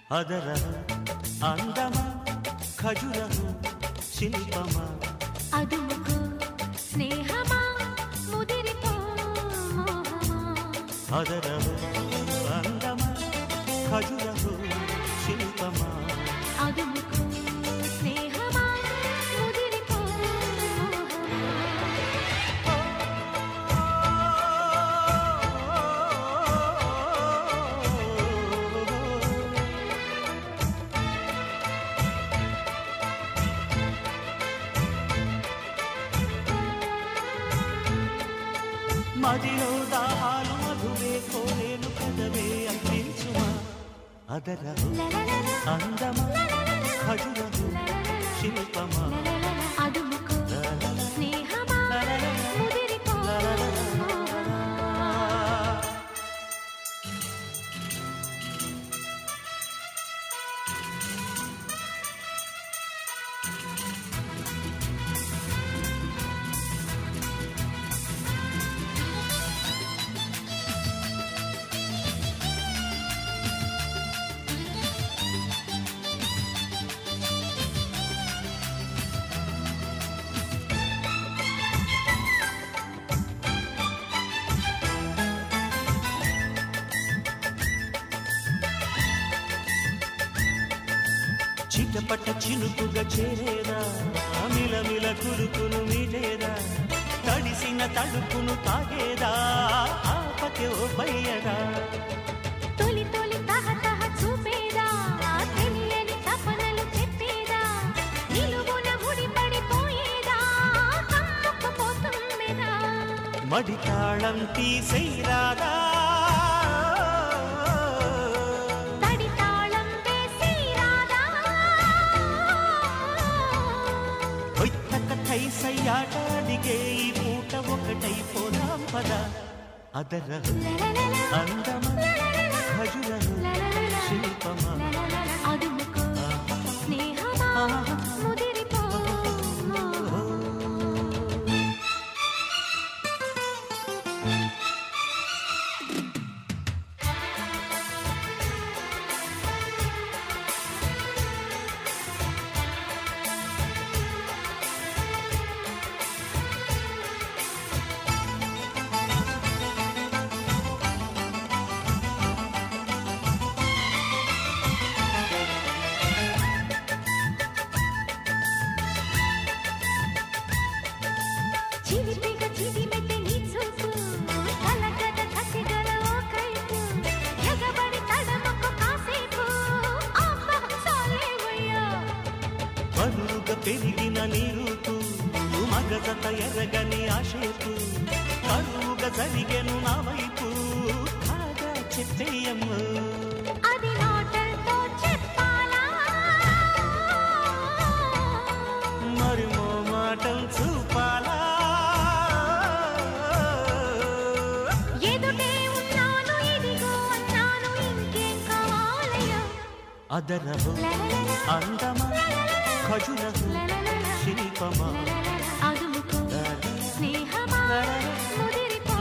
ಅದರ అందమ ఖజురహు శిల్పమా అదుముకు స్నేహమా ముదిరిపో మోహమా ಅದರ అందమ ఖజురహు శిల్పమా అదుముకు స్నేహమా ముదిరిపో మోహమా మదిలో దాహాలు మధువే కోరేను కదవే అందించుమా ಅದರ అందమ ఖజురహు శిల్పమా అదుముకు స్నేహమా ముదిరిపో మోహమా చిటపట చినుకుగా చేరేదా మిలమిల కురుకును మీరేదా తడిసిన తడుపును తాగేదా ఆపకే ఓ బయ్యరా తొలి తొలి తహ తహ చూపేదా తెలియని తపనలు చెప్పేదా నిలువున ముడిపడిపోయేదా కమ్ముకుపోతుమ్మెదా మడి తాళం తీసేరాదా తడి తాళం వేసి రాదా ఒత్తక తైసయ్యాట అడిగే ఈ పూట ఒకటైపోదాం పద అదర అందమ ఖజురహు శిల్పమా అదుముకో స్నేహమా ముదిరిపో చిలిపిగ చిదిమెట్టె నీ చూపు కలకద కసిగల ఓ కైపు ఎగబడి తడమకు కాసేపు ఆహా చాలేవయ్యా బరువుగా పెరిగిన నీరుతూ మగజత ఎరగని ఆశేతు కరువుగా జరిగెను నా వైపు కాగా చెప్పేయమ్ము అది నోటంతో చెప్పాలా మరి మో మాటం చూపాలా ఎదుటే ఉన్నాను ఇదిగో అన్నాను ఇంకేం కావాలయ్యా అదరహు అందమా ఖజురహు శిల్పమా అదుముకో స్నేహమా ముదిరిపో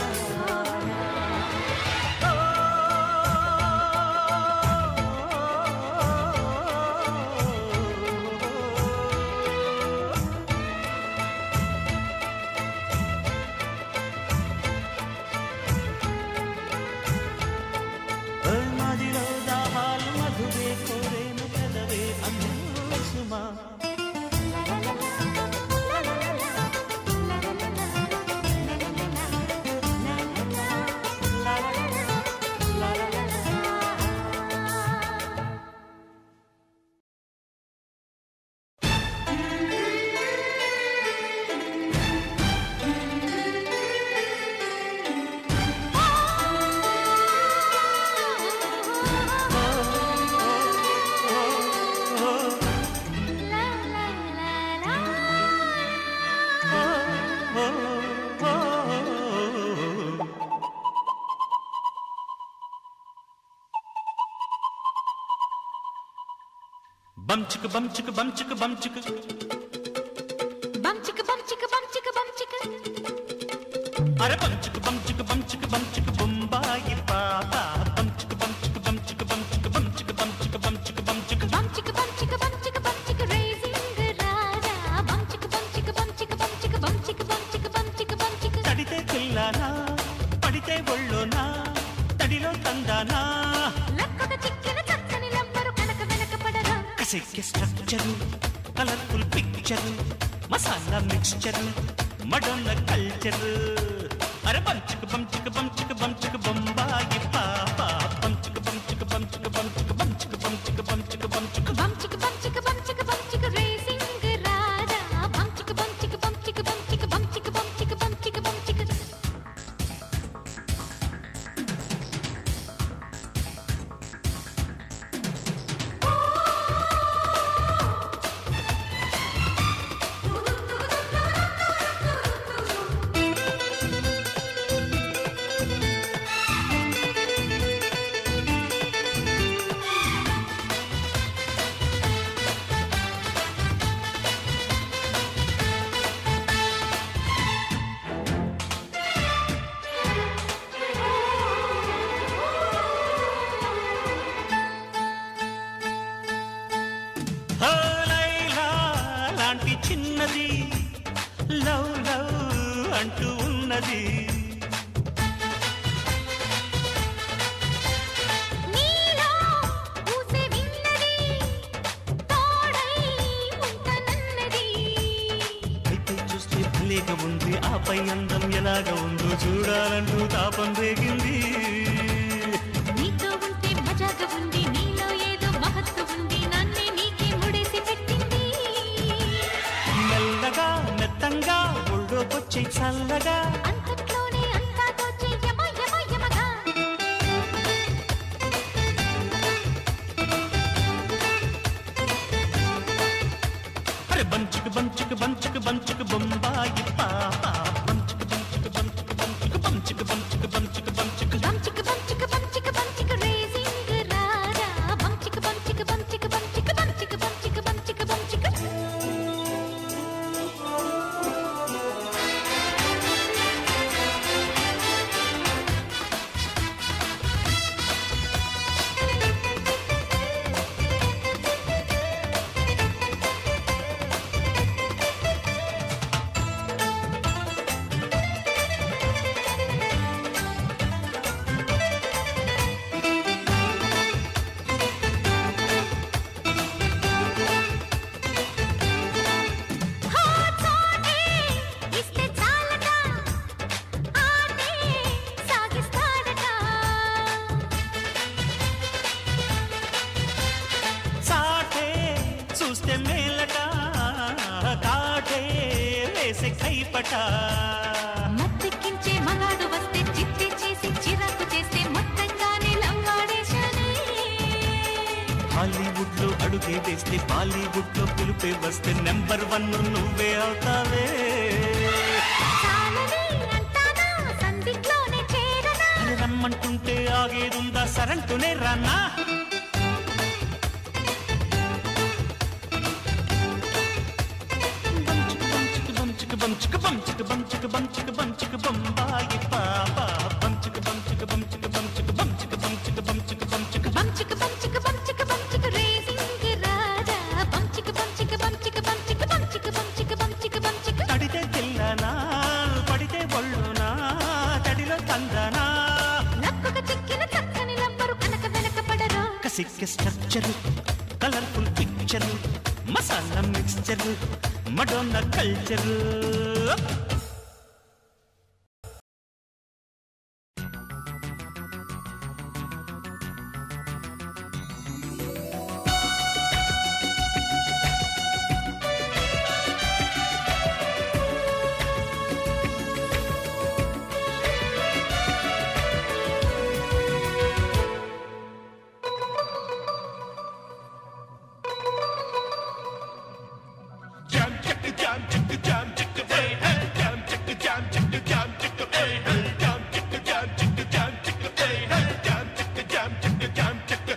మదిలో దాహాలు మధువే కోరేను పెదవే అన్ను సుమా బంచిక్ బంచిక్ బంచిక్ బంచిక్ బంచిక బంచిక బంచిక బంచిక అరే బంచిక్ బంచిక్ బంచిక్ బంచిక్ బొంబాయి పాప బంచిక్ బంచిక్ బంచిక్ బంచిక్ బంచిక్ బంచిక్ తడితే పిల్లనా పడితే ఒళ్ళోనా తడిలో తందానా లక్కక చిక్కిన చక్కని లంబరు కనక వెనక పడరా కసెక్కే structure colourful picture masala mixture Madonna culture అరే బంచుకు బంచుకు బంచుకు బంచుకు బొంబాయి పాప బంచుకు బంచుకు బంచుకు బంచుకు బంచుకు బంచుకు బంచుకు బంచుకు బంచిక బంచిక బంచిక బంచిక రేసింగ్ రాజా బంచిక బంచిక బంచిక బంచిక బంచిక బంచిక బంచిక బంచిక హో లైలా లాంటి చిన్నది లవ్ లవ్ అంటూ ఉన్నది నీలో ఊసే విన్నది తోడై ఉంటనన్నది అయితే చూస్తే భలేగా ఉంది ఆపై అందం ఎలాగా ఉందో చూడాలంటూ తాపం రేగింది నీతో ఉంటే మజాగా ఉంది నీలో ఏదో మహత్తు ఉంది నన్నే నీకే ముడేసి పెట్టింది మెల్లగా మెత్తంగా ఒళ్ళోకొచ్చే చల్లగా అంతట్లోనే అంతా తోచే యమ యమ యమగా అరే బంచుకు బంచుకు బంచుకు బంచుకు బొంబాయి పాప బంచుకు బంచుకు బంచుకు బంచుకు బంచుకు బంచుకు బంచుకు బంచుకు బంచిక బంచిక బంచిక బంచిక రేసింగ్ రాజా బంచిక బంచిక బంచిక బంచిక బంచిక బంచిక బంచిక బంచిక హో చోటే ఇస్తే చాలట ఆటే సాగిస్తాడట సాటే చూస్తే మేలట కాటే వేసే కైపట మత్తెక్కించే మగాడు వస్తే చిత్తే చేసి చిరాకు చేస్తే మొత్తంగానే లంగాడేశానే హాలీవుడ్ లో అడుగే వేస్తే బాలీవుడ్ లో పిలిపే వస్తే నెంబర్ వన్ నువ్వే అవుతావే చాలని అంటానా సందిట్లోనే చేరనా అని రమ్మంటుంటే ఆగేదుందా సరంటూనే రన్నా బంచుకు బంచుకు బంచుకు బంచుకు బంచుకు బంచుకు బొంబాయి పాప బంచుకు బంచుకు బంచుకు బంచుకు బంచుకు బంచుకు బంచుకు బంచుకు బంచిక బంచిక బంచిక బంచిక రేసింగ్ రాజా బంచిక బంచిక బంచిక బంచిక బంచిక బంచిక బంచిక బంచిక తడితే తెల్లనా పడితే ఒళ్ళునా తడిలో తందనా నక్కుక చిక్కిన చక్కని లంబరు కనక వెనక పడరా కసిక్కే structure colourful picture masala mixture Madonna culture Jam, chicka, jam, chicka, jam, chicka, hey, hey. Jam, chicka, jam, chicka, jam, chicka, hey, hey. Jam, chicka, jam, chicka, jam, chicka, hey, hey. Jam, chicka, jam, chicka, jam, chicka.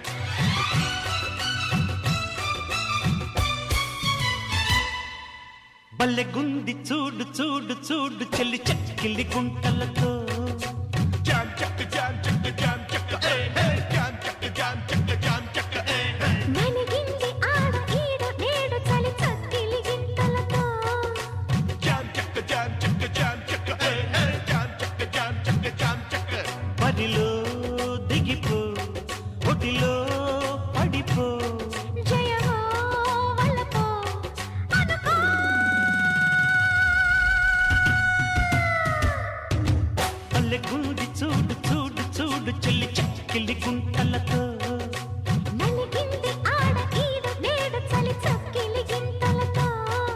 బల్లె గుంది చూడు చూడు చూడు చెల్లి చెక్కిలి గుంటలతో Jam, chicka, jam, chicka, jam, chicka, hey, hey. Jam, chicka, jam, chicka, jam, chicka, hey, hey. నలిగింది ఆడ ఈడ నేడు చలి చక్కిలి గింతలతో Jam, chicka, jam, chicka, jam, chicka, hey, hey. Jam, పల్లె గుండి చూడు చూడు చూడు చెల్లి చెక్కిలి గుంటలతో నలిగింది ఆడ ఈడు నేడు చలి చక్కిలి గింతలతో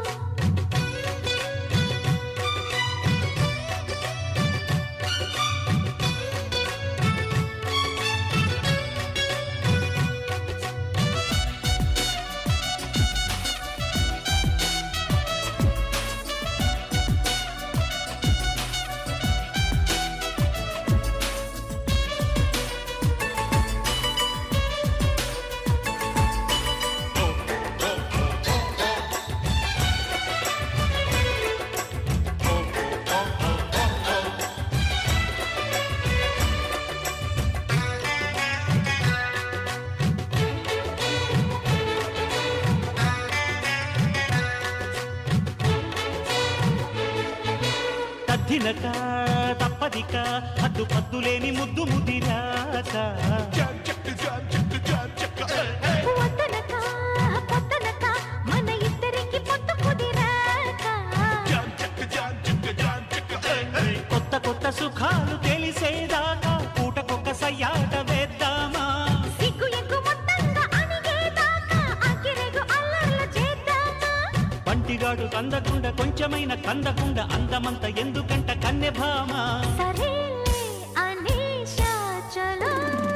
తద్దినక తప్పదిక హద్దు పద్దులేని ముద్దు ముదిరాక Jam chicka jam chicka jam chicka hey hey. వద్దనక పొద్దనక మన ఇద్దరికి పొత్తు కుదిరాక Jam chicka jam chicka jam chicka hey hey. కొత్త కొత్త సుఖాలు తెలిసేదాకా పూటకొక్క సయ్యాట వేద్దామా సిగ్గు ఎగ్గు మొత్తంగా అణిగేదాకా అగిరెగు అల్లర్లు చేద్దామా పంటిగాడు కందకుండా కొంచెమైన కందకుండా అందమంత ఎందుకంట కన్నె భామ సరేలే అనీషా చలో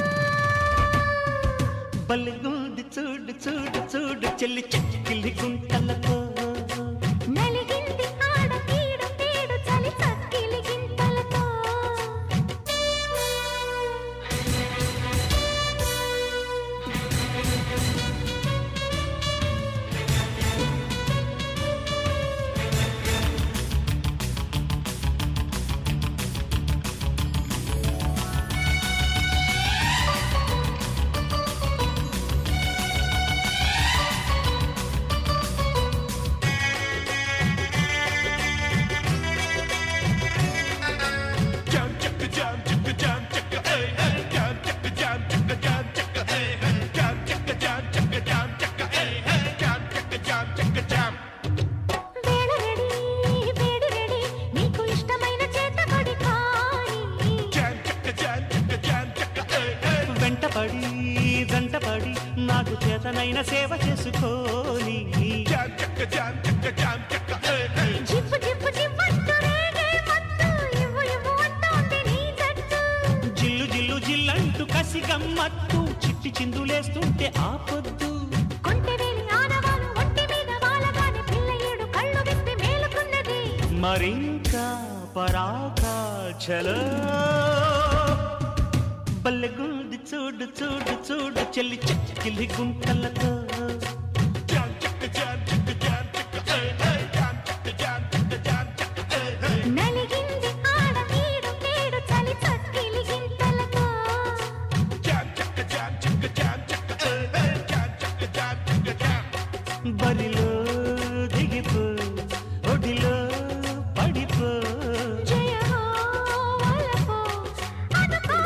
బల్లిగుండి చూడు చూడు చూడు చెల్లి చెక్కిలి గుంటలతో నలిగింది ఆడ తీడు తీడు చలి చక్కిలి గింతలతో Jam chicka jam chicka jam chicka hey hey. Jam chicka jam chicka jam chicka hey hey. Jam chicka jam chicka jam chicka hey hey. Jam chicka jam chicka jam. వేళ రెడీ వేడి రెడీ నీకు ఇష్టమైన చేతబడి కానీ Jam chicka jam chicka jam chicka hey hey. వెంటపడి జంటపడి నాకు చేతనైన సేవ చేసుకోని Jam chicka jam chicka jam chicka hey hey. జివ్వు జివ్వు జివ్వంటూ రేగే మత్తు ఇవ్వు ఇవ్వు అంటోంది నీ జట్టు జిల్లు జిల్లు జిల్లంటూ కసి గమ్మత్తు చిట్టి చిందులేస్తుంటే ఆపొద్దు కొంటెవేలి ఆనవాలు ఒంటి మీద వాలగానే పిల్ల ఏడు కళ్ళు విప్పి మేలుకున్నది మరింకా పరాకా చలో బల్లెగుండి చూడు చూడు చూడు చెల్లి చెక్కిలి గుంటలతో Jam chicka jam chicka jam chicka hey hey. Jam chicka jam chicka jam chicka hey hey. నలిగింది ఆడ తీడు తీడు చలి చక్కిలి గింతలతో Jam chicka jam chicka jam chicka hey hey. Jam chicka jam chicka jam. బరిలో దిగిపో ఒడిలో పడిపో జయ హో వలపో అనుకో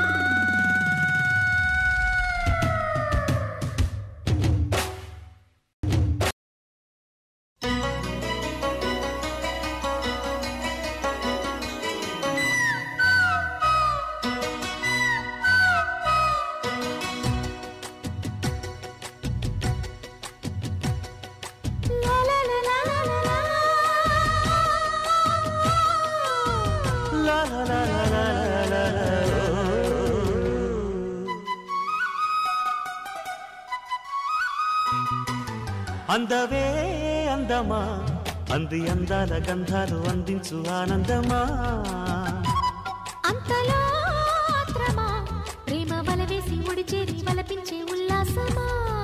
లా లా లా లా లా లా. లా లా లా లా లా లా లా అందవే అందమా అంది అందాల గంధాలు అందించు ఆనందమా అంతలో ఆత్రమా ప్రేమ వల వేసి ముడిచేరి వలపించే ఉల్లాసమా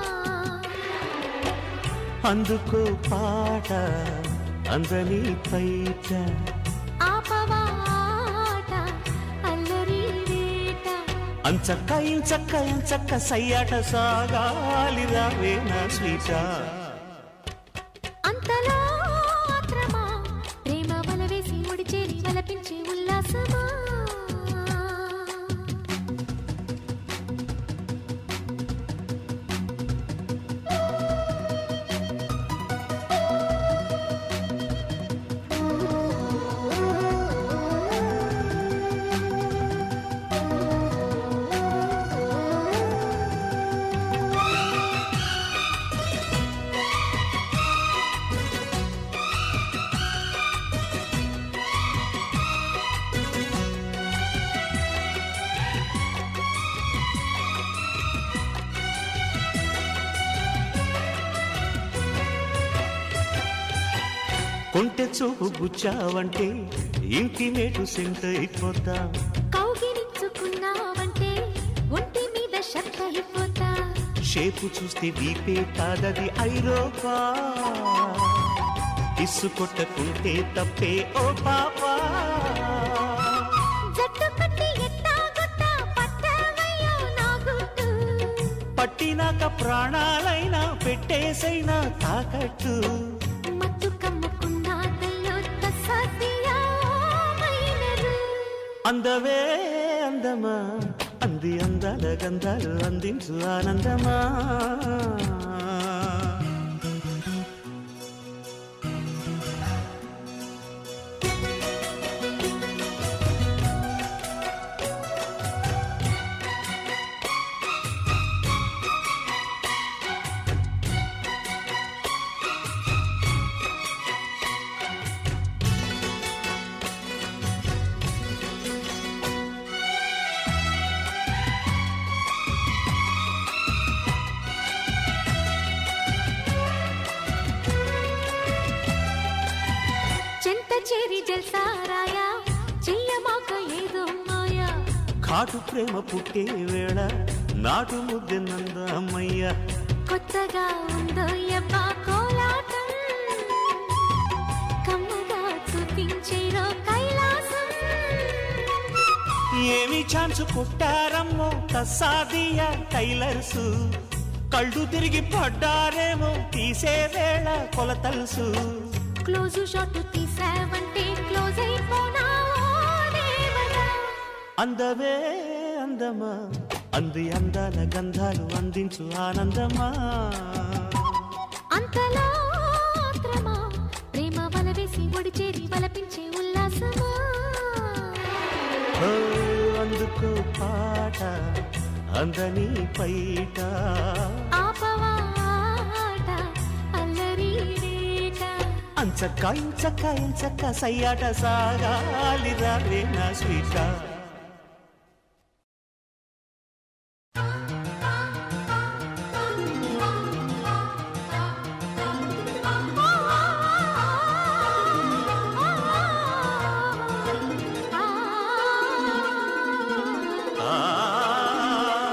అందుకో పాట అందని పైట ఆపవా ఆట అల్లరి వేట అంచక్క ఇంచక్క ఇంచక్క సయ్యాట సాగాలి రావే నా స్వీట అంతలో ఆత్రమా ప్రేమ వల వేసి ముడిచేరి వలపించే ఉల్లాసమా కొంటె చూపు గుచ్చావంటే ఇంటిమేటు సెంట్ అయిపోతా కౌగిలించుకున్నావంటే ఒంటి మీద షర్ట్ అయిపోతా షేపు చూస్తే వీపే కాదది ఐరోపా ఇసు కొట్టకుంటే తప్పే ఓ పాపా జట్టు కట్టి ఎట్టాగొట్టా పట్టావయ్యో నా గుట్టు పట్టినాక ప్రాణాలైనా పెట్టేసైనా తాకట్టు మత్తు కమ్ముకున్నాదయ్యో తసాదియా మైనరు అందవే అందమా అంది అందాల గంధాలు అందించు ఆనందమా చెంత చేరి జల్సారాయా చెయ్యమాక ఏదో మాయా కాటు ప్రేమ పుట్టే వేళ నాటు ముద్దెన్నంద అమ్మయ్య కొత్తగా ఉందో యబ్బా కోలాటం కమ్మగా చూపించేరో కైలాసం ఏమి ఛాన్స్ కొట్టారమ్మో తస్సాదియా టైలర్సు కళ్ళు తిరిగి పడ్డారేమో తీసే వేళ కొలతలుసు క్లోజు షాట్ తీసావంటే క్లోజ్ అయిపోనా ఓ దేవరా అందవే అందమా అంది అందాల గంధాలు అందించు ఆనందమా అంతలో ఆత్రమా ప్రేమ వల వేసి ఒడి చేరి వలపించే ఉల్లాసమా ఓ అందుకో పాట అందని పైట ఆపవా ఆట అల్లరి వేట అంచక్క ఇంచక్క ఇంచక్క సయ్యాట సాగాలి రావే నా స్వీట ఆ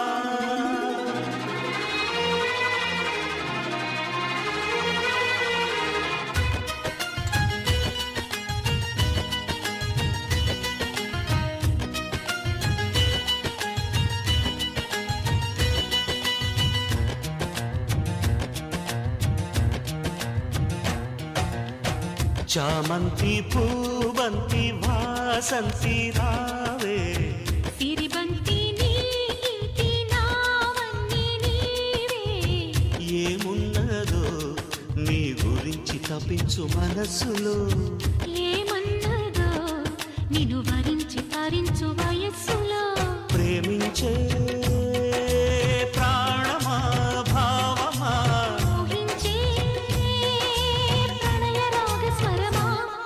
చామంతి పూబంతి వాసంతి రావే సిరిబంతి నీ ఇంటి నావన్నీ నీవే ఏమున్నదో నీ గురించి తప్పించు మనస్సులో ఏమన్నదో నిన్ను వరించి తరించు వయస్సులో ప్రేమించే ప్రాణమా భావమా ఊహించే ప్రణయ రాగ స్వరమా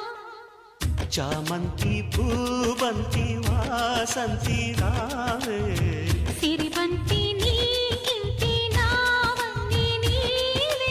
చామంతి పూబంతి వాసంతి రావే సిరిబంతి నీ ఇంటి నావన్నీ నీవే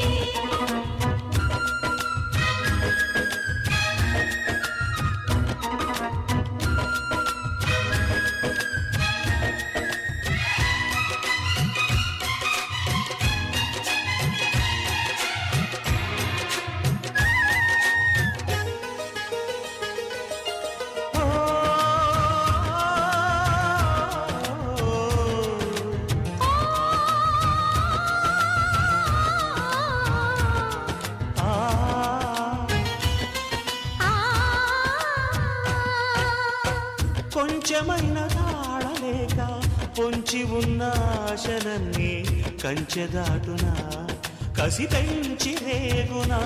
కొంచెమైన తాళలేక పొంచి ఉన్న ఆశనన్నీ కంచె దాటునా కసి పెంచి రేగునా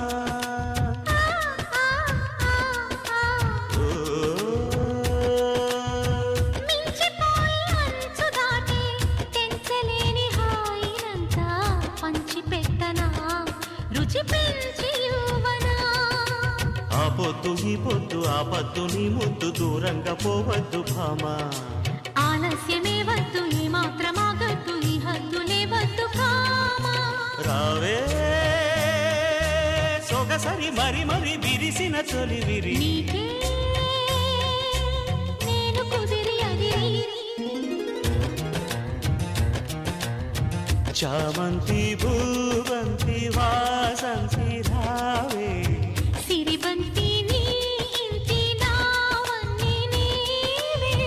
ఓ, మించిపోయి అంచు దాటి తెంచలేని హాయినంతా పంచి పెట్టనా రుచి పెంచి యువనా ఆ పొద్దు ఈ పొద్దు ఆ పద్దు నీ ముద్దు దూరంగా పోవద్దు భామా ఆలస్యమే వద్దు ఈ మాత్రమాగద్దు ఈ హద్దులే వద్దు కామా రావే సొగస సరి మరి మరి విరిసిన తొలి విరి నీకే నేను కుదిరి అదిరి చామంతి భూవంతి వాసంతి రావే సిరిబంతి నీ ఇంటి నావన్నీ నీవే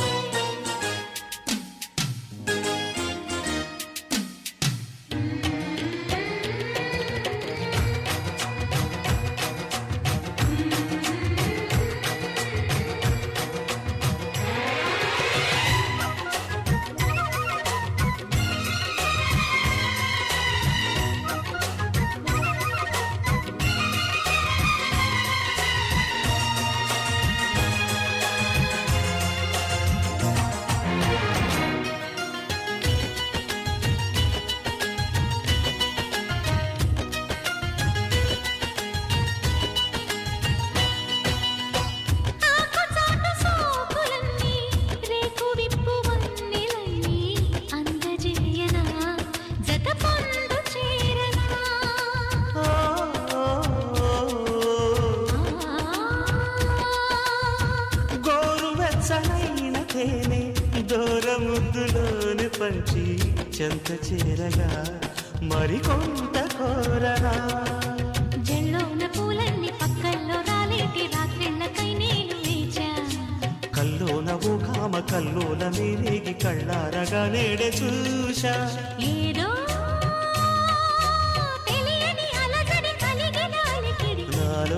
ఆకుచాటు సోకులన్నీ రేకు విప్పు వన్నెలన్నీ అందజేయనా జత పొందు చేరనా ఓ, గోరువెచ్చనైన తేనె దూర ముద్దులోని పంచి చెంత చేరగా మరికొంత కోరనా జల్లోన పూలన్నీ పక్కల్లో రాలేటి రాత్రిళ్ళకై నేను వేచా కల్లోన ఓ కామ కల్లోల మేరేగి కళ్ళారగా నేడే చూశా ఏదో తెలియని అలజడి కలిగిన అలికిడి నాలో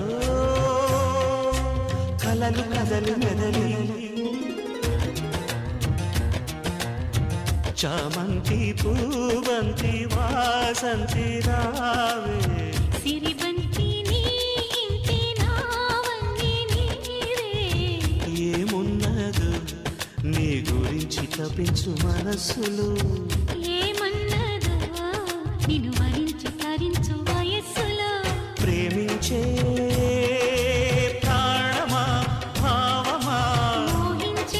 కలలు కదలి మెదలి చామంతి పూవంతి వాసంతి రావే సిరిబంతి నీ ఇంటి నావన్నీ నీవే ఏమున్నదు నీ గురించి తపించు మనస్సులు ఏమన్నదో నిన్ను వరించి తరించు వయస్సులో ప్రేమించే ప్రాణమా భావమా మోహించే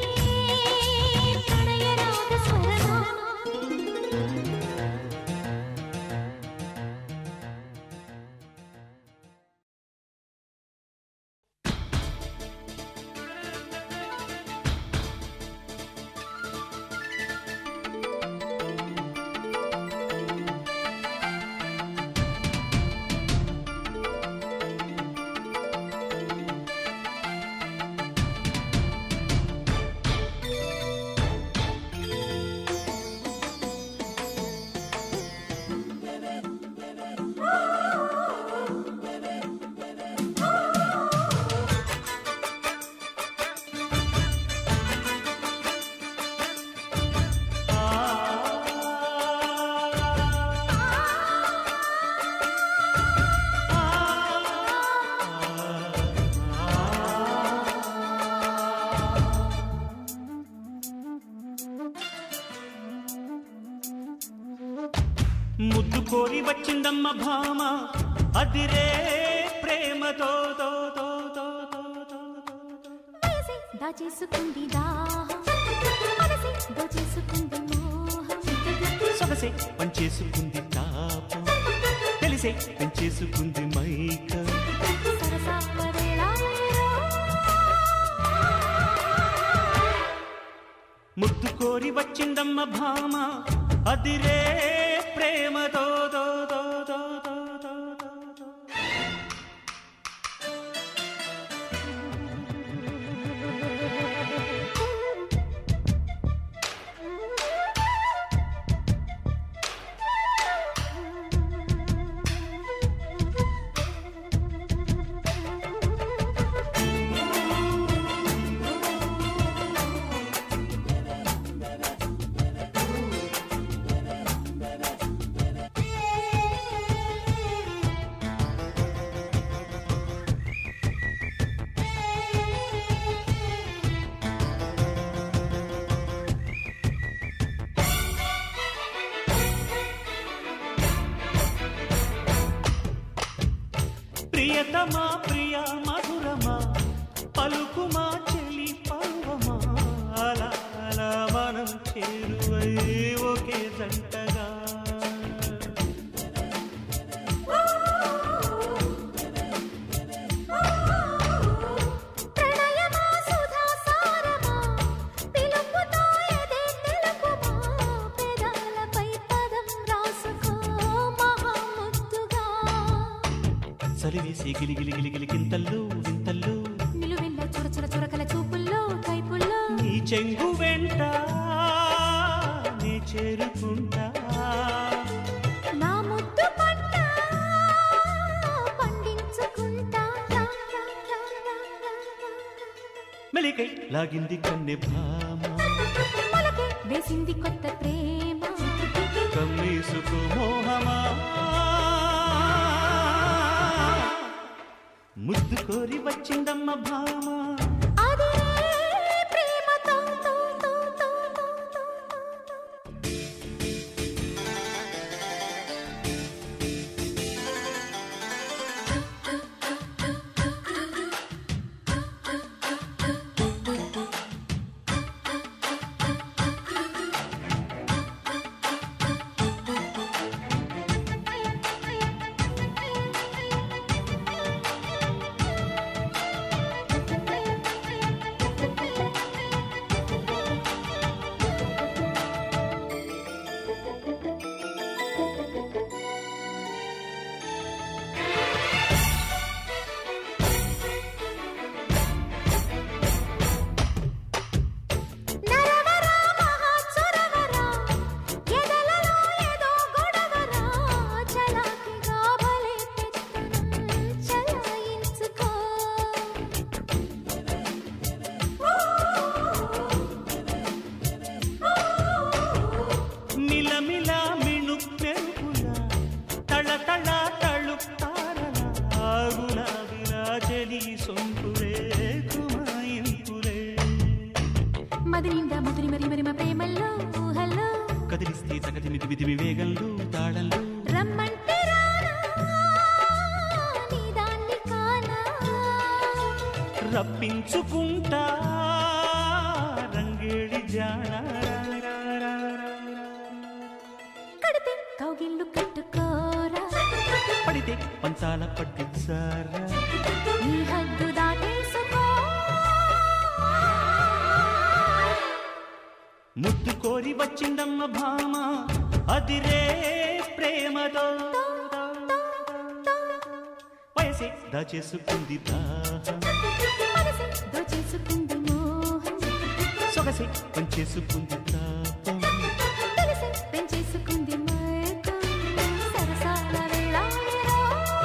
ప్రణయ రాగ స్వరమా ముద్దు కోరి వచ్చిందమ్మ భామ అదిరే ప్రేమతో తో, తో, తో, తో, తో, తో. వయసే దాచేసుకుంది దాహం మనసే దోచేసుకుంది మోహం సొగసే పంచేసుకుంది తాపం తెలిసే పెంచేసుకుంది మైక సరసాల వేళాయో. ముద్దు కోరి వచ్చిందమ్మ భామ అదిరే ప్రేమతో తో, తో, తో, తో, తో, తో, తో. ప్రియతమా ప్రియ మధురమా పలుకుమా చెలి పర్వమా అలా అలా మనం చేరువై ఒకే జంటగా చేసే గిలిగిలి గిలిగిలి గింతల్లో వింతల్లో నిలువెల్ల చుర చుర చురకల చూపుల్లో కైపుల్లో నీ చెంగు వెంట నీ చేరుకుంటా నా ముద్దు పంట పండించుకుంటా రా, రా, రా, రా, రా, రా. మెలికై లాగింది కన్నె భామ మొలకే వేసింది కొత్త ప్రేమ కమ్మేసుకో మోహమా ముద్దు కోరి వచ్చిందమ్మ భామ అదే ప్రేమతో తో, తో, తో, తో, తో, తో. నరవరా మహాచురవరా ఎదలలో ఏదో గొడవరా చలాకిగా భలే పెత్తనం చలాయించుకో మిలమిల మిణు మెరుపుల తళ తళ తళు తారల గులాబిలా చెలి సొంపులే కుమాయింపులే మది నిండా ముదిరి మరి మరి మా ప్రేమల్లో ఊహల్లో కదిలిస్తే తగది మిది మిదిమి వేగంలో తాళంలో రమ్మంటే రానా నీ దాన్ని కానా రప్పించుకుంటా రంగేడి జాణ కడితే కౌగిళ్ళు కట్టుకోరా పడితే పంచాల పట్టించారా నీ హద్దు దాటేసుకో ముద్దు కోరి వచ్చిందమ్మ భామ అదిరే ప్రేమతో వయసే దాచేసుకుంది దాహం మనసే దోచేసుకుంది మోహం సొగసే పంచేసుకుంది తాపం తెలిసే పెంచేసుకుంది మైకం సరసాల వేళాయరా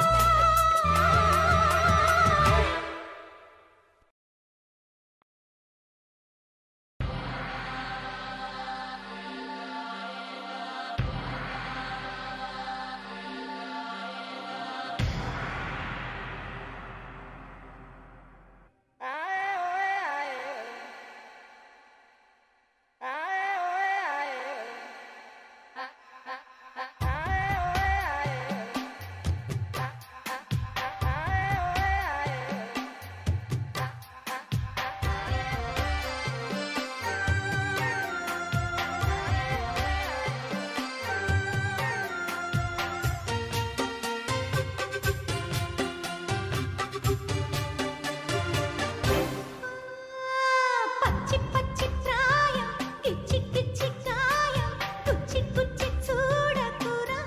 పచ్చి పచ్చి ప్రాయం కిచ్చి కిచ్చి కాయం కుచ్చి కుచ్చి చూడకురా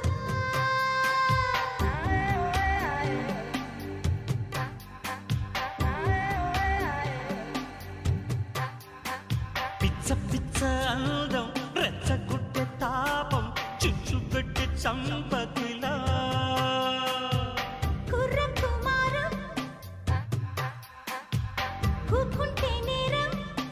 పిచ్చ పిచ్చ అందం రెచ్చగొట్టే తాపం చుచ్చు పెట్టి చంపకిలా కుర్ర కుమారం కూకుంటే నేరం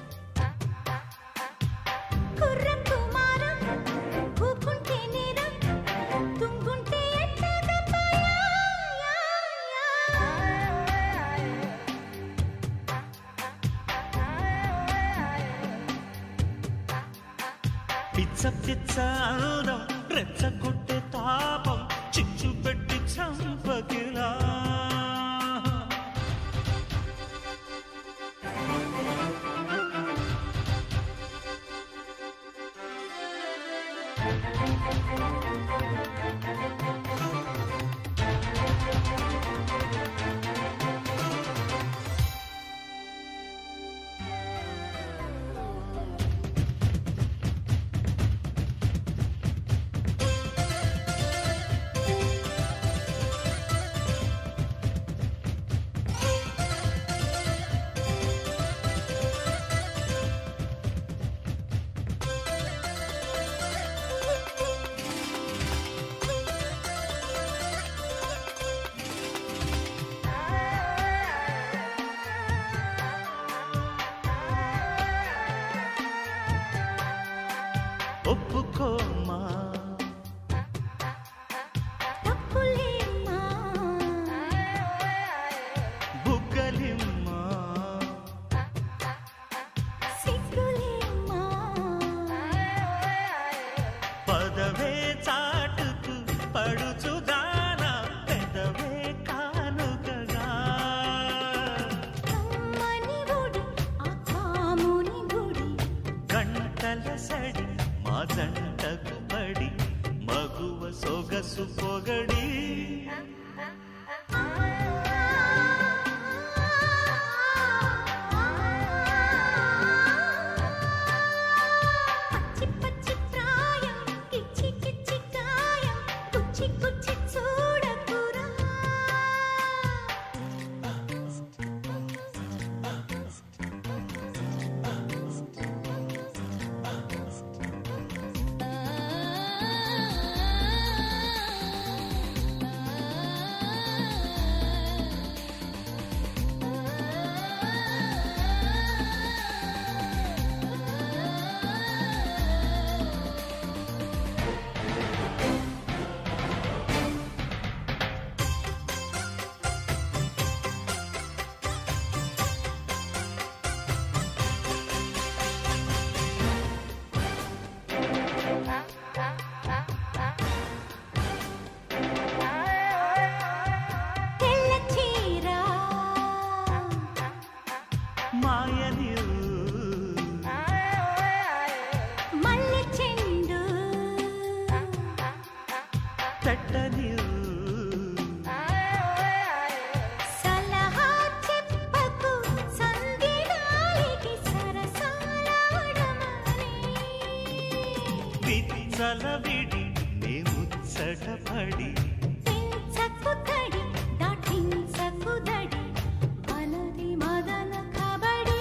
కుర్ర కుమారం కూకుంటే నేరం తుంగుంటే ఎట్టగపాయా పిచ్చ పిచ్చ అందం రెచ్చగొట్టే తాపం చిచ్చు పెట్టి చంపకిలా ఒప్పుకోమా తప్పులేమ్మా బుగ్గలిమ్మా సిగ్గులేమ్మా పదవే చాటుకు పడుచుదాన పెదవే కానుకగా కమ్మని గుడి ఆ కాముని గుడి గంటల సడి మా జంటకు పడి మగువ సొగసు పొగడి పచ్చి పచ్చి ప్రాయం కిచ్చి కిచ్చి కాయం కుచ్చి కుచ్చి చూడకురా తెల్ల చీర మాయని మల్లె చెండు పెట్టని సలహా చెప్పకు సంగిడాలికి సరసాలాడమని విచ్చల విడి నే ముచ్చటపడి పెంచకు తడి దాటించకు దడి మనది మదన కబడి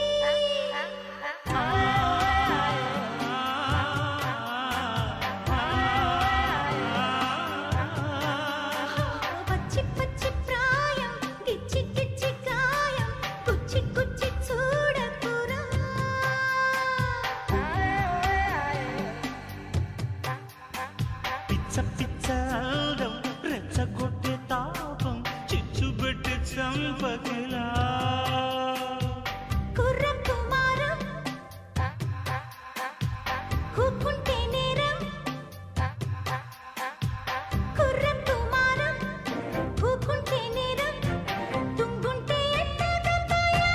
పచ్చి పచ్చి ప్రాయం గిచ్చి గిచ్చి కాయం కుచ్చి కుచ్చి చూడకురా పిచ్చ పిచ్చ అందం రెచ్చగొట్టే తాపం చిచ్చుబెట్టి చంపకిలా కుర్ర కుమారం కూకుంటే నేరం కుర్ర కుమారం కూకుంటే నేరం తుంగుంటే ఎట్టగపాయా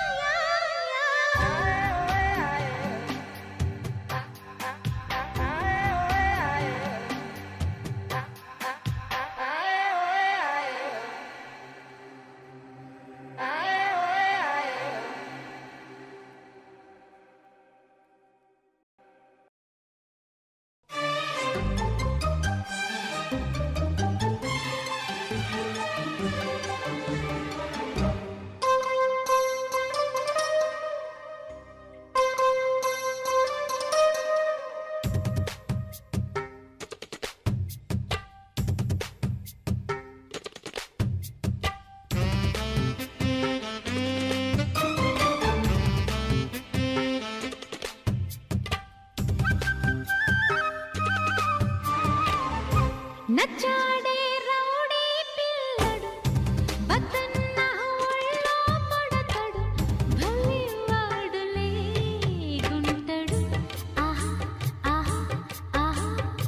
నచ్చాడే రౌడీ పిల్లడు బతన్న ఒళ్ళో పడతాడు భలే వాడులే గుంటడు ఆహా ఆహా ఆహా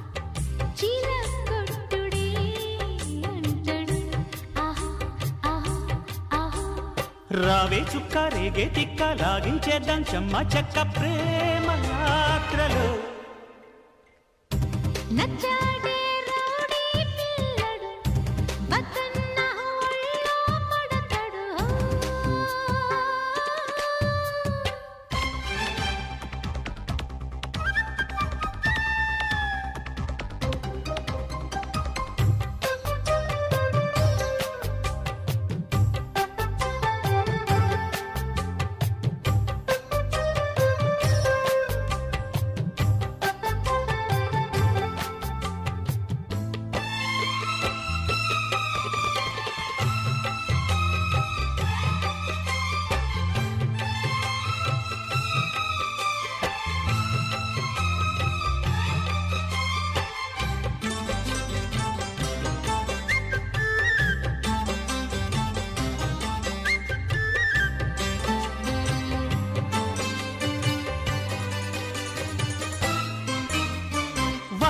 చిలకొట్టుడే అంటాడు ఆహా ఆహా ఆహా రావే చుక్క రేగే తిక్క లాగించేద్దాం చెమ్మ చెక్క ప్రేమ యాత్రలో నచ్చాడే రౌడీ పిల్లడు బతన్న ఒళ్ళో పడతాడు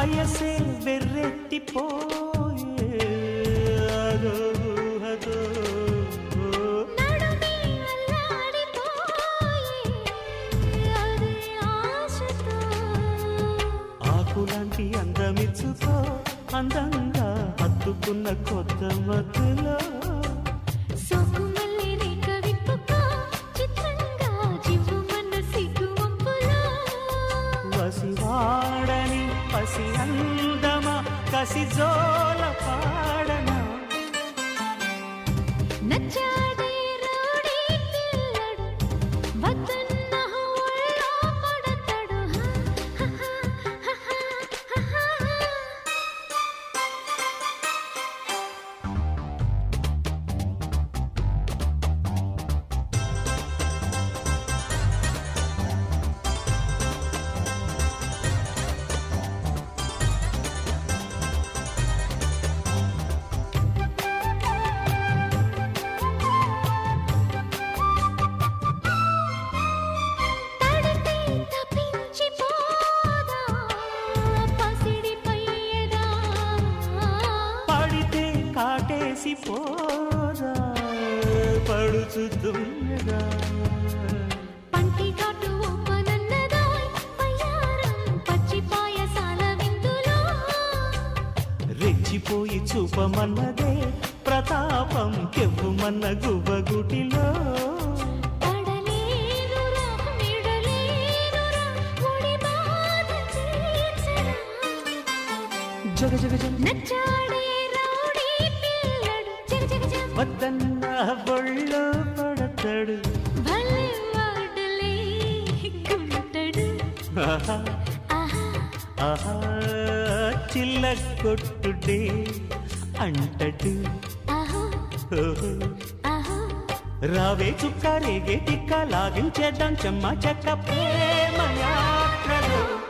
వయసే వెర్రెత్తిపోయే అదో ఊహతో నడుమే అల్లాడిపోయే అదే ఆశతో ఆకులాంటి అందమిచ్చుకో అందంగా హత్తుకున్న కొత్త మత్తులో సోకుమల్లి రేఖ విప్పుకో చిత్రంగా జివ్వుమన్న సిగ్గు వంపులో వసివాడని పసి అందమా కసి జోల పాడనా నచ్చాడే రౌడీ పిల్లడు వద్దన్న ఒళ్ళో పడతాడు హా, హా, హా, హా, హా, హా. తడితే తప్పించిపోదా పసిడిపై ఎదా పడితే కాటేసి పోదా పడుచు దుమ్మెదా పంటి కాటు ఒప్పనన్నదాయ్ పయ్యారం పచ్చి పాయసాల విందులో రెచ్చిపోయి చూపమన్నదే ప్రతాపం కెవ్వుమన్న గువ్వగుటిలో పడలేనురా విడలేనురా ఒడి బాధ తీర్చరా జగ జగ జగ నచ్చాడే రౌడీ పిల్లడు జగ జగ జగ వద్దన్న బొళ్ళు పడతాడు భలే వాడలే గుంటడు ఆహా, ఆహా ఆహా చిల్ల కొట్టుడే అంటడు ఆహో ఓహో. ఆహో రావే చుక్క రేగే తిక్క లాగించేద్దాం చెమ్మ చెక్క ప్రేమ యాత్రలో